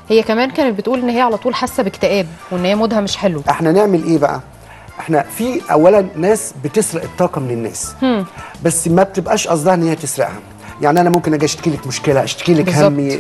هي كمان كانت بتقول ان هي على طول حاسه باكتئاب وان هي مودها مش حلو احنا نعمل ايه بقى احنا في اولا ناس بتسرق الطاقه من الناس هم. بس ما بتبقاش قصدها ان هي تسرقها يعني انا ممكن اجي اشتكي لك مشكله اشتكي لك بالظبط. همي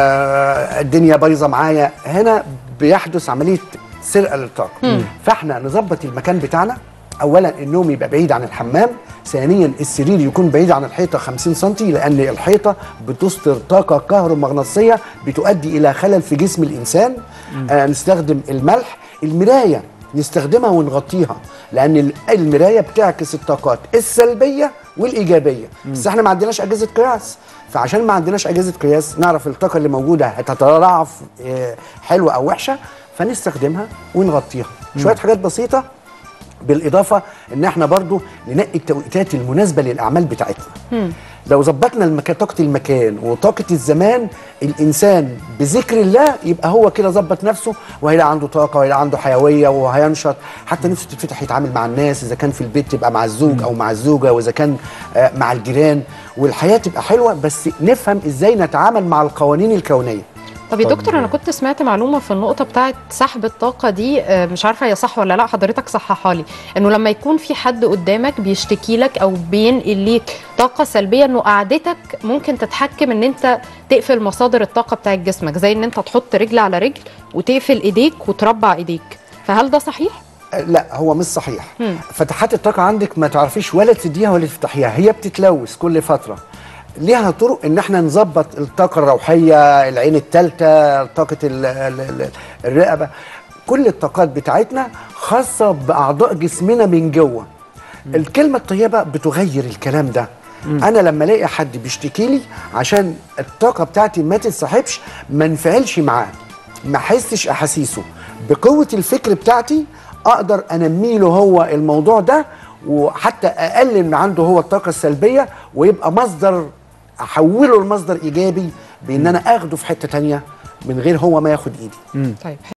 آه الدنيا بايظه معايا هنا بيحدث عمليه سرقه للطاقه فاحنا نظبط المكان بتاعنا اولا النوم يبقى بعيد عن الحمام ثانيا السرير يكون بعيد عن الحيطه 50 سم لان الحيطه بتصدر طاقه كهرومغناطيسيه بتؤدي الى خلل في جسم الانسان آه نستخدم الملح المرايه نستخدمها ونغطيها لان ال- المرايه بتعكس الطاقات السلبيه والايجابيه بس احنا ما عندناش اجهزه قياس فعشان ما عندناش اجهزه قياس نعرف الطاقه اللي موجوده هتتضاعف آه، حلوه او وحشه فنستخدمها ونغطيها شويه حاجات بسيطه بالاضافه ان احنا برضو ننقي التوقيتات المناسبه للاعمال بتاعتنا لو ظبطنا المكان طاقه المكان وطاقه الزمان الانسان بذكر الله يبقى هو كده ظبط نفسه وهيلاقي عنده طاقه وهيلاقي عنده حيويه وهينشط حتى نفسه تتفتح يتعامل مع الناس اذا كان في البيت تبقى مع الزوج او مع الزوجه واذا كان آه، مع الجيران والحياه تبقى حلوه بس نفهم ازاي نتعامل مع القوانين الكونيه طب يا طب- دكتور انا كنت سمعت معلومه في النقطه بتاعه سحب الطاقه دي آه، مش عارفه هي صح ولا لا حضرتك صححها لي انه لما يكون في حد قدامك بيشتكي لك او بينقل ليك طاقه سلبيه انه قعدتك ممكن تتحكم ان انت تقفل مصادر الطاقه بتاعه جسمك زي ان انت تحط رجل على رجل وتقفل ايديك وتربع ايديك فهل ده صحيح آه، لا هو مش صحيح مم. فتحات الطاقه عندك ما تعرفيش ولا تديها ولا تفتحيها هي بتتلوث كل فتره ليها طرق ان احنا نظبط الطاقه الروحيه العين الثالثه طاقه ال- ال- ال- الرقبه كل الطاقات بتاعتنا خاصه باعضاء جسمنا من جوه الكلمه الطيبه بتغير الكلام ده انا لما الاقي حد بيشتكي لي عشان الطاقه بتاعتي ما تنسحبش ما انفعلش معاه ما احسش احاسيسه بقوه الفكر بتاعتي اقدر انمي له هو الموضوع ده وحتى اقلل من عنده هو الطاقه السلبيه ويبقى مصدر احوله لمصدر ايجابي بان انا اخده في حته تانية من غير هو ما ياخد ايدي طيب